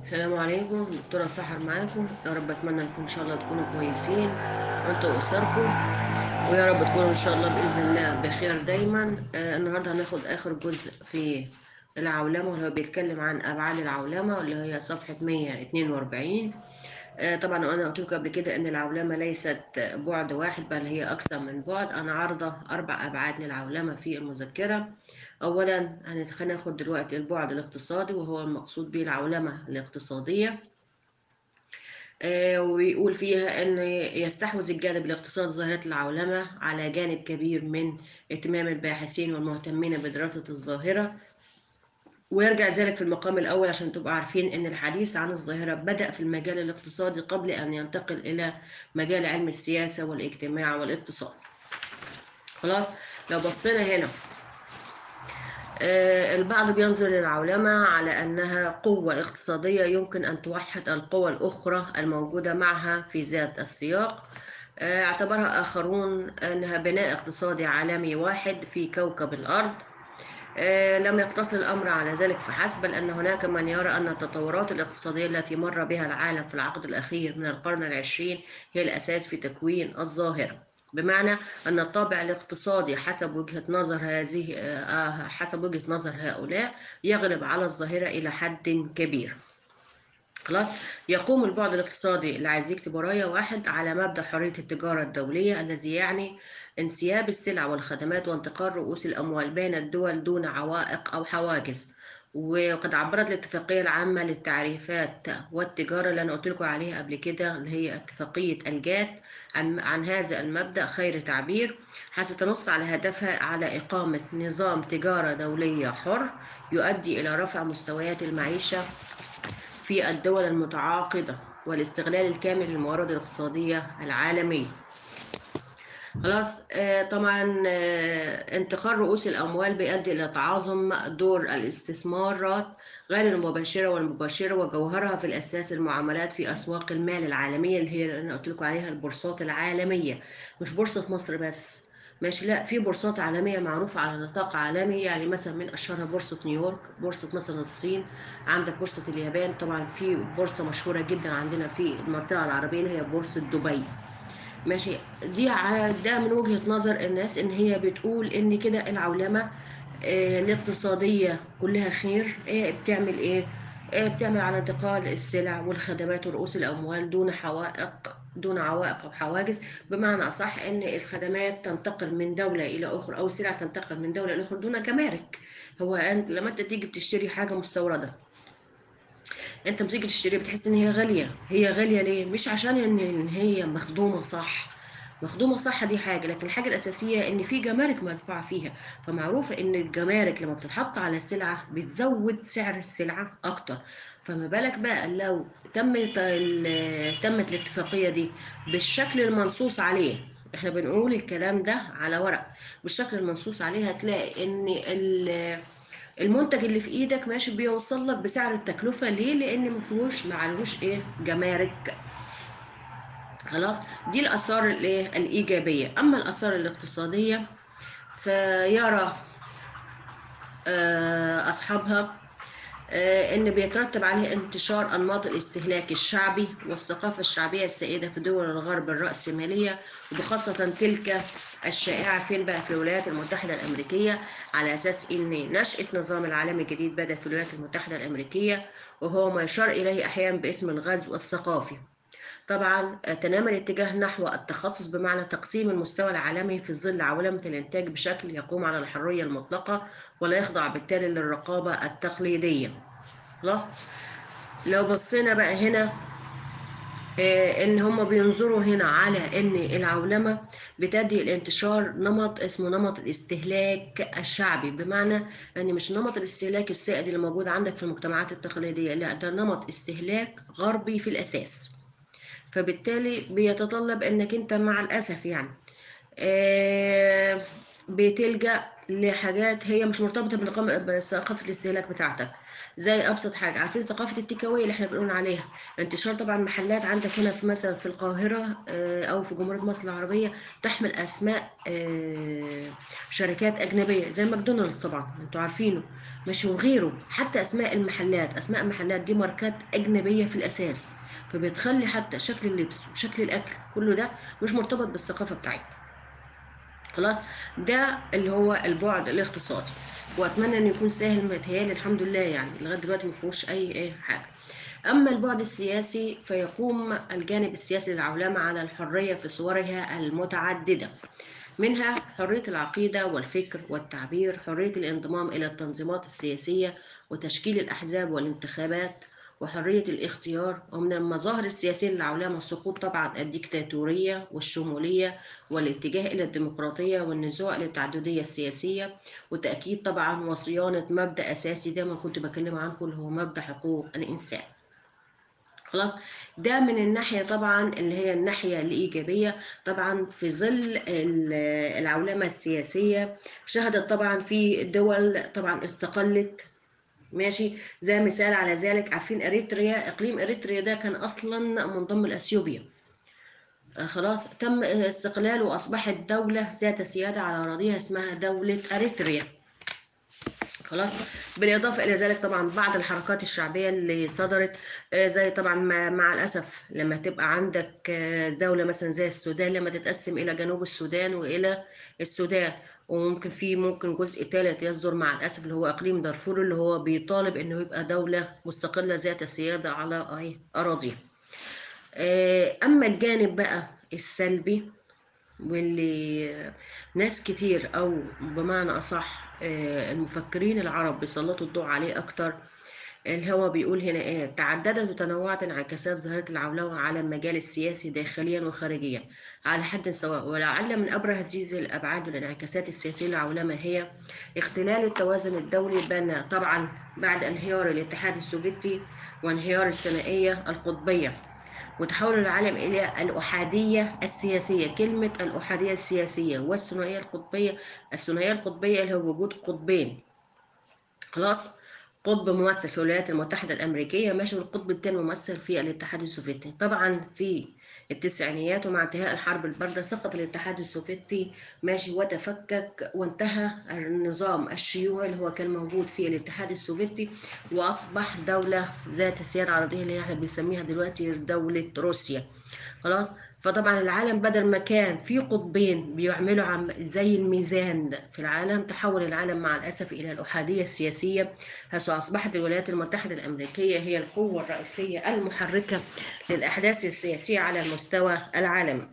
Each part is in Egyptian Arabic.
السلام عليكم دكتورة سحر معاكم يا رب اتمنى انكم ان شاء الله تكونوا كويسين انتوا واسركم ويا رب تكونوا ان شاء الله باذن الله بخير دايما آه النهارده هناخد اخر جزء في العولمه واللي هو بيتكلم عن ابعاد العولمه واللي هي صفحه 142 آه طبعا انا قلت لكم قبل كده ان العولمه ليست بعد واحد بل هي اكثر من بعد انا عارضه اربع ابعاد للعولمه في المذكره اولا هناخد دلوقتي البعد الاقتصادي وهو المقصود به العولمه الاقتصاديه آه ويقول فيها ان يستحوذ الجانب الاقتصادي ظاهره العولمه على جانب كبير من اهتمام الباحثين والمهتمين بدراسه الظاهره ويرجع ذلك في المقام الأول عشان تبقوا عارفين إن الحديث عن الظاهرة بدأ في المجال الاقتصادي قبل أن ينتقل إلى مجال علم السياسة والاجتماع والاقتصاد. خلاص لو بصينا هنا آه البعض بينظر للعولمة على أنها قوة اقتصادية يمكن أن توحد القوى الأخرى الموجودة معها في ذات السياق آه اعتبرها آخرون أنها بناء اقتصادي عالمي واحد في كوكب الأرض آه لم يقتصر الأمر على ذلك فحسب بل أن هناك من يرى أن التطورات الاقتصادية التي مر بها العالم في العقد الأخير من القرن العشرين هي الأساس في تكوين الظاهرة بمعنى أن الطابع الاقتصادي حسب وجهة نظر هذه آه حسب وجهة نظر هؤلاء يغلب على الظاهرة إلى حد كبير خلاص يقوم البعد الاقتصادي اللي عايز يكتب ورايا واحد على مبدأ حرية التجارة الدولية الذي يعني انسياب السلع والخدمات وانتقال رؤوس الأموال بين الدول دون عوائق أو حواجز وقد عبرت الاتفاقية العامة للتعريفات والتجارة اللي أنا قلت لكم عليها قبل كده اللي هي اتفاقية الجات عن, عن هذا المبدأ خير تعبير حيث تنص على هدفها على إقامة نظام تجارة دولية حر يؤدي إلى رفع مستويات المعيشة في الدول المتعاقدة والاستغلال الكامل للموارد الاقتصادية العالمية خلاص آه طبعا آه انتقال رؤوس الأموال بيؤدي إلى تعاظم دور الاستثمارات غير المباشرة والمباشرة وجوهرها في الأساس المعاملات في أسواق المال العالمية اللي هي اللي أنا قلت لكم عليها البورصات العالمية مش بورصة مصر بس ماشي لا في بورصات عالمية معروفة على نطاق عالمي يعني مثلا من أشهرها بورصة نيويورك بورصة مثلا الصين عندك بورصة اليابان طبعا في بورصة مشهورة جدا عندنا في المنطقة العربية اللي هي بورصة دبي ماشي دي ده من وجهة نظر الناس ان هي بتقول ان كده العولمة آه الاقتصادية كلها خير آه بتعمل ايه آه بتعمل على انتقال السلع والخدمات ورؤوس الاموال دون حوائق دون عوائق او حواجز بمعنى اصح ان الخدمات تنتقل من دوله الى اخرى او السلع تنتقل من دوله الى اخرى دون جمارك هو انت لما انت تيجي بتشتري حاجه مستورده انت بتيجي تشتري بتحس ان هي غاليه هي غاليه ليه مش عشان ان هي مخدومه صح مخدومه صح دي حاجه لكن الحاجه الاساسيه ان في جمارك مدفوعه فيها فمعروفه ان الجمارك لما بتتحط على السلعه بتزود سعر السلعه اكتر فما بالك بقى لو تمت تمت الاتفاقيه دي بالشكل المنصوص عليه احنا بنقول الكلام ده على ورق بالشكل المنصوص عليه هتلاقي ان المنتج اللي في ايدك ماشي بيوصل لك بسعر التكلفه ليه لان ما فيهوش معلوش ايه جمارك خلاص دي الاثار الايه الايجابيه اما الاثار الاقتصاديه فيرى اصحابها ان بيترتب عليه انتشار انماط الاستهلاك الشعبي والثقافه الشعبيه السائده في دول الغرب الراسماليه وبخاصه تلك الشائعه فين بقى في الولايات المتحده الامريكيه على اساس ان نشاه نظام العالمي الجديد بدا في الولايات المتحده الامريكيه وهو ما يشار اليه احيانا باسم الغزو الثقافي طبعا تنام الاتجاه نحو التخصص بمعنى تقسيم المستوى العالمي في ظل عولمة الإنتاج بشكل يقوم على الحرية المطلقة ولا يخضع بالتالي للرقابة التقليدية خلاص لو بصينا بقى هنا آه ان هم بينظروا هنا على ان العولمه بتدي الانتشار نمط اسمه نمط الاستهلاك الشعبي بمعنى ان مش نمط الاستهلاك السائد اللي موجود عندك في المجتمعات التقليديه لا ده نمط استهلاك غربي في الاساس فبالتالي بيتطلب انك انت مع الاسف يعني آه بتلجا لحاجات هي مش مرتبطة بالقم- بثقافة الاستهلاك بتاعتك زي أبسط حاجة عارفين ثقافة التيكاوي اللي احنا بنقول عليها انتشار طبعا محلات عندك هنا في مثلا في القاهرة آه، أو في جمهورية مصر العربية تحمل أسماء آه، شركات أجنبية زي ماكدونالدز طبعا انتوا عارفينه ماشي وغيره حتى أسماء المحلات أسماء المحلات دي ماركات أجنبية في الأساس فبتخلي حتى شكل اللبس وشكل الأكل كله ده مش مرتبط بالثقافة بتاعتنا خلاص ده اللي هو البعد الاقتصادي واتمنى ان يكون سهل متهيألي الحمد لله يعني لغايه دلوقتي ما فيهوش اي اي حاجه اما البعد السياسي فيقوم الجانب السياسي للعولمه على الحريه في صورها المتعدده منها حريه العقيده والفكر والتعبير حريه الانضمام الى التنظيمات السياسيه وتشكيل الاحزاب والانتخابات وحرية الاختيار ومن المظاهر السياسية للعولمة سقوط طبعا الديكتاتورية والشمولية والاتجاه إلى الديمقراطية والنزوع إلى التعددية السياسية وتأكيد طبعا وصيانة مبدأ أساسي دايما كنت بكلم عنه اللي هو مبدأ حقوق الإنسان خلاص ده من الناحية طبعا اللي هي الناحية الإيجابية طبعا في ظل ال- العولمة السياسية شهدت طبعا في دول طبعا استقلت ماشي زي مثال على ذلك عارفين اريتريا اقليم اريتريا ده كان اصلا منضم لاثيوبيا آه خلاص تم استقلاله واصبحت دوله ذات سياده على اراضيها اسمها دوله اريتريا خلاص بالاضافه الى ذلك طبعا بعض الحركات الشعبيه اللي صدرت آه، زي طبعا مع, مع الاسف لما تبقى عندك آه، دوله مثلا زي السودان لما تتقسم الى جنوب السودان والى السودان وممكن في ممكن جزء ثالث يصدر مع الاسف اللي هو اقليم دارفور اللي هو بيطالب انه يبقى دوله مستقله ذات سياده على أي- اراضيها آه، اما الجانب بقى السلبي واللي ناس كتير او بمعنى اصح آه، المفكرين العرب بيسلطوا الضوء عليه اكتر اللي هو بيقول هنا ايه تعددت وتنوعت انعكاسات ظاهرة العولمة على المجال السياسي داخليا وخارجيا على حد سواء ولعل من ابرز هذه الابعاد والانعكاسات السياسية للعولمة هي اختلال التوازن الدولي بين طبعا بعد انهيار الاتحاد السوفيتي وانهيار الثنائية القطبية وتحول العالم إلى الأحادية السياسية كلمة الأحادية السياسية والثنائية القطبية الثنائية القطبية اللي هو وجود قطبين خلاص قطب ممثل في الولايات المتحدة الأمريكية ماشي والقطب الثاني ممثل في الاتحاد السوفيتي طبعا في التسعينيات ومع انتهاء الحرب الباردة سقط الاتحاد السوفيتي ماشي وتفكك وانتهى النظام الشيوعي اللي هو كان موجود في الاتحاد السوفيتي وأصبح دولة ذات سيادة عرضية اللي احنا بنسميها دلوقتي دولة روسيا خلاص فطبعا العالم بدل ما كان في قطبين بيعملوا عم زي الميزان في العالم تحول العالم مع الأسف إلى الأحادية السياسية حيث أصبحت الولايات المتحدة الأمريكية هي القوة الرئيسية المحركة للأحداث السياسية على المستوى العالمي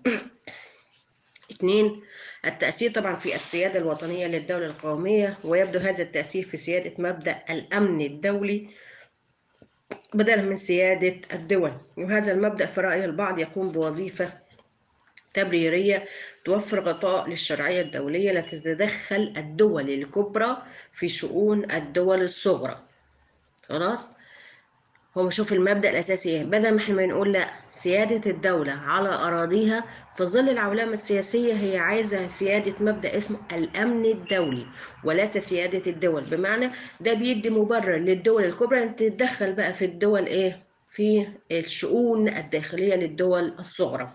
اثنين التأثير طبعا في السيادة الوطنية للدولة القومية ويبدو هذا التأثير في سيادة مبدأ الأمن الدولي بدلا من سيادة الدول وهذا المبدأ في رأي البعض يقوم بوظيفة تبريرية توفر غطاء للشرعية الدولية التي تتدخل الدول الكبرى في شؤون الدول الصغرى خلاص هو شوف المبدأ الأساسي إيه بدل ما احنا ما نقول لا سيادة الدولة على أراضيها في ظل العولمة السياسية هي عايزة سيادة مبدأ اسمه الأمن الدولي وليس سيادة الدول بمعنى ده بيدي مبرر للدول الكبرى أن تتدخل بقى في الدول إيه في الشؤون الداخلية للدول الصغرى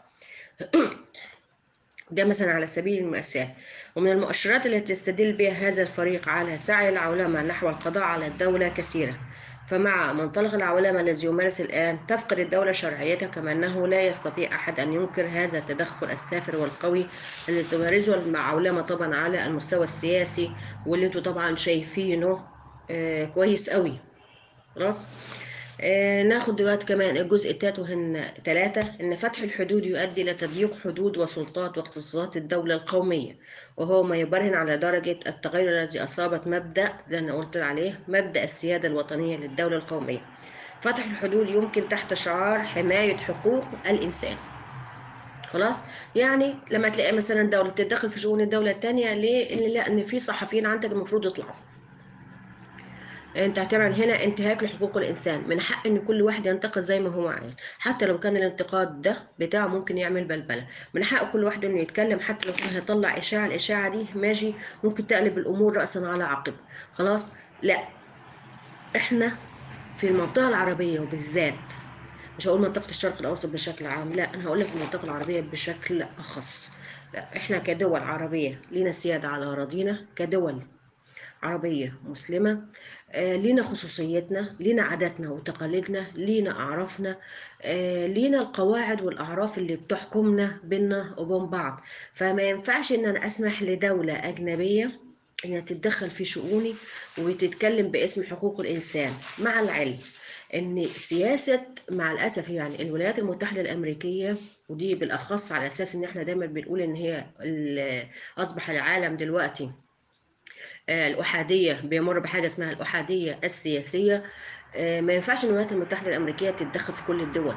ده مثلا على سبيل المثال ومن المؤشرات التي تستدل بها هذا الفريق على سعي العولمة نحو القضاء على الدولة كثيرة فمع منطلق العولمة الذي يمارس الآن تفقد الدولة شرعيتها كما أنه لا يستطيع أحد أن ينكر هذا التدخل السافر والقوي الذي تمارسه العولمة طبعا على المستوى السياسي واللي انتوا طبعا شايفينه آه كويس قوي خلاص آه ناخد دلوقتي كمان الجزء التالت وهن ثلاثة إن فتح الحدود يؤدي إلى تضييق حدود وسلطات واختصاصات الدولة القومية وهو ما يبرهن على درجة التغير الذي أصابت مبدأ اللي أنا قلت عليه مبدأ السيادة الوطنية للدولة القومية فتح الحدود يمكن تحت شعار حماية حقوق الإنسان خلاص يعني لما تلاقي مثلا دولة بتتدخل في شؤون الدولة التانية ليه؟ اللي لا إن في صحفيين عندك المفروض يطلعوا انت هتعمل هنا انتهاك لحقوق الانسان من حق ان كل واحد ينتقد زي ما هو عايز حتى لو كان الانتقاد ده بتاعه ممكن يعمل بلبله من حق كل واحد انه يتكلم حتى لو كان هيطلع اشاعه الاشاعه دي ماشي ممكن تقلب الامور راسا على عقب خلاص لا احنا في المنطقه العربيه وبالذات مش هقول منطقه الشرق الاوسط بشكل عام لا انا هقول لك المنطقه العربيه بشكل اخص لا احنا كدول عربيه لينا سياده على اراضينا كدول عربية مسلمة آه، لينا خصوصيتنا لينا عاداتنا وتقاليدنا لينا أعرافنا آه، لينا القواعد والأعراف اللي بتحكمنا بينا وبين بعض فما ينفعش إن أنا أسمح لدولة أجنبية إنها تتدخل في شؤوني وتتكلم باسم حقوق الإنسان مع العلم ان سياسه مع الاسف يعني الولايات المتحده الامريكيه ودي بالاخص على اساس ان احنا دايما بنقول ان هي ال- اصبح العالم دلوقتي آه، الأحادية بيمر بحاجة اسمها الأحادية السياسية آه، ما ينفعش إن الولايات المتحدة الأمريكية تتدخل في كل الدول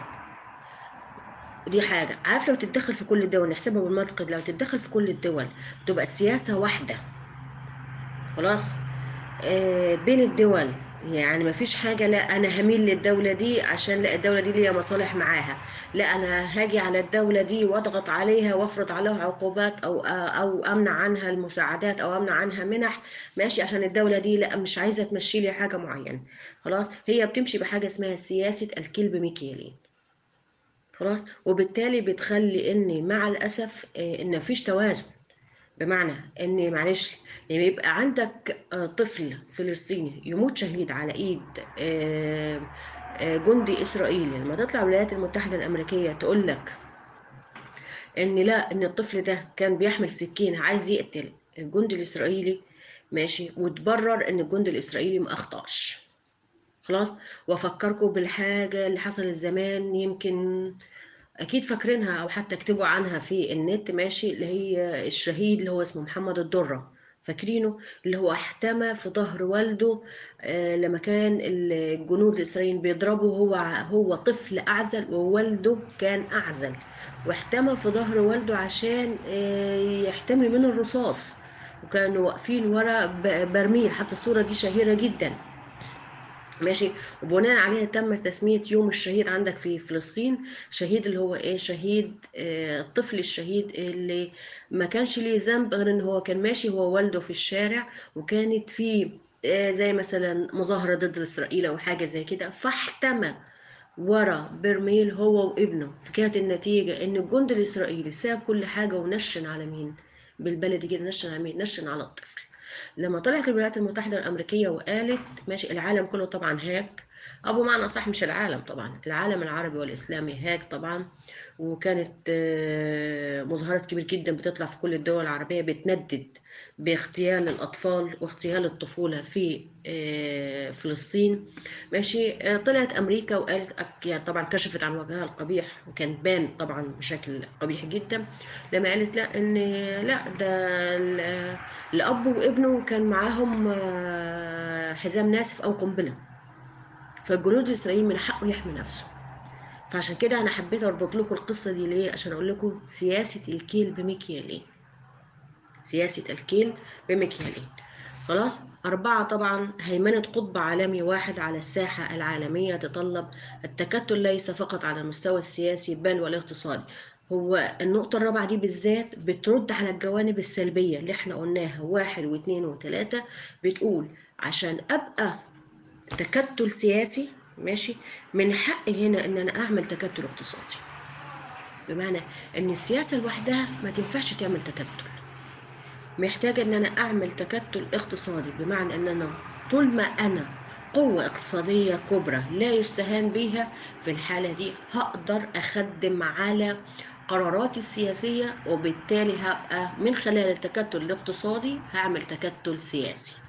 دي حاجة عارف لو تتدخل في كل الدول نحسبها بالمنطق لو تتدخل في كل الدول تبقى السياسة واحدة خلاص آه، بين الدول يعني ما فيش حاجة لا أنا هميل للدولة دي عشان لا الدولة دي ليها مصالح معاها لا أنا هاجي على الدولة دي وأضغط عليها وأفرض عليها عقوبات أو أو أمنع عنها المساعدات أو أمنع عنها منح ماشي عشان الدولة دي لا مش عايزة تمشي لي حاجة معينة خلاص هي بتمشي بحاجة اسمها سياسة الكلب مكيالين خلاص وبالتالي بتخلي ان مع الاسف آه، ان مفيش توازن بمعنى ان معلش لما يبقى عندك آه، طفل فلسطيني يموت شهيد على ايد آه، آه، جندي اسرائيلي لما تطلع الولايات المتحده الامريكيه تقول لك ان لا ان الطفل ده كان بيحمل سكين عايز يقتل الجندي الاسرائيلي ماشي وتبرر ان الجندي الاسرائيلي ما اخطاش خلاص وافكركم بالحاجه اللي حصلت زمان يمكن اكيد فاكرينها او حتى اكتبوا عنها في النت ماشي اللي هي الشهيد اللي هو اسمه محمد الدرة فاكرينه اللي هو احتمى في ظهر والده آه، لما كان الجنود الاسرائيليين بيضربوا هو هو طفل اعزل ووالده كان اعزل واحتمى في ظهر والده عشان آه، يحتمي من الرصاص وكانوا واقفين ورا ب- برميل حتى الصورة دي شهيرة جدا ماشي وبناء عليها تم تسمية يوم الشهيد عندك في فلسطين شهيد اللي هو ايه شهيد آه، الطفل الشهيد اللي ما كانش ليه ذنب غير ان هو كان ماشي هو والده في الشارع وكانت في آه، زي مثلا مظاهرة ضد اسرائيل او حاجة زي كده فاحتمى ورا برميل هو وابنه فكانت النتيجة ان الجند الاسرائيلي ساب كل حاجة ونشن على مين بالبلدي كده نشن على مين نشن على الطفل لما طلعت الولايات المتحدة الأمريكية وقالت ماشي العالم كله طبعا هاك أو بمعنى صح مش العالم طبعا العالم العربي والإسلامي هاك طبعا وكانت آه، مظاهرات كبير جدا بتطلع في كل الدول العربية بتندد باغتيال الأطفال واغتيال الطفولة في آه، فلسطين ماشي آه، طلعت أمريكا وقالت أك- يعني طبعا كشفت عن وجهها القبيح وكان بان طبعا بشكل قبيح جدا لما قالت لا إن لا ده ال- الأب وابنه كان معاهم آه، حزام ناسف أو قنبلة فالجنود الإسرائيليين من حقه يحمي نفسه فعشان كده أنا حبيت أربط لكم القصة دي ليه عشان أقول لكم سياسة الكيل بمكيالين سياسة الكيل بمكيالين خلاص أربعة طبعا هيمنة قطب عالمي واحد على الساحة العالمية تطلب التكتل ليس فقط على المستوى السياسي بل والاقتصادي هو النقطة الرابعة دي بالذات بترد على الجوانب السلبية اللي احنا قلناها واحد واثنين وثلاثة بتقول عشان أبقى تكتل سياسي ماشي من حقي هنا ان انا اعمل تكتل اقتصادي بمعنى ان السياسة لوحدها ما تنفعش تعمل تكتل محتاجة ان انا اعمل تكتل اقتصادي بمعنى ان انا طول ما انا قوة اقتصادية كبرى لا يستهان بها في الحالة دي هقدر اخدم على قراراتي السياسية وبالتالي هبقى من خلال التكتل الاقتصادي هعمل تكتل سياسي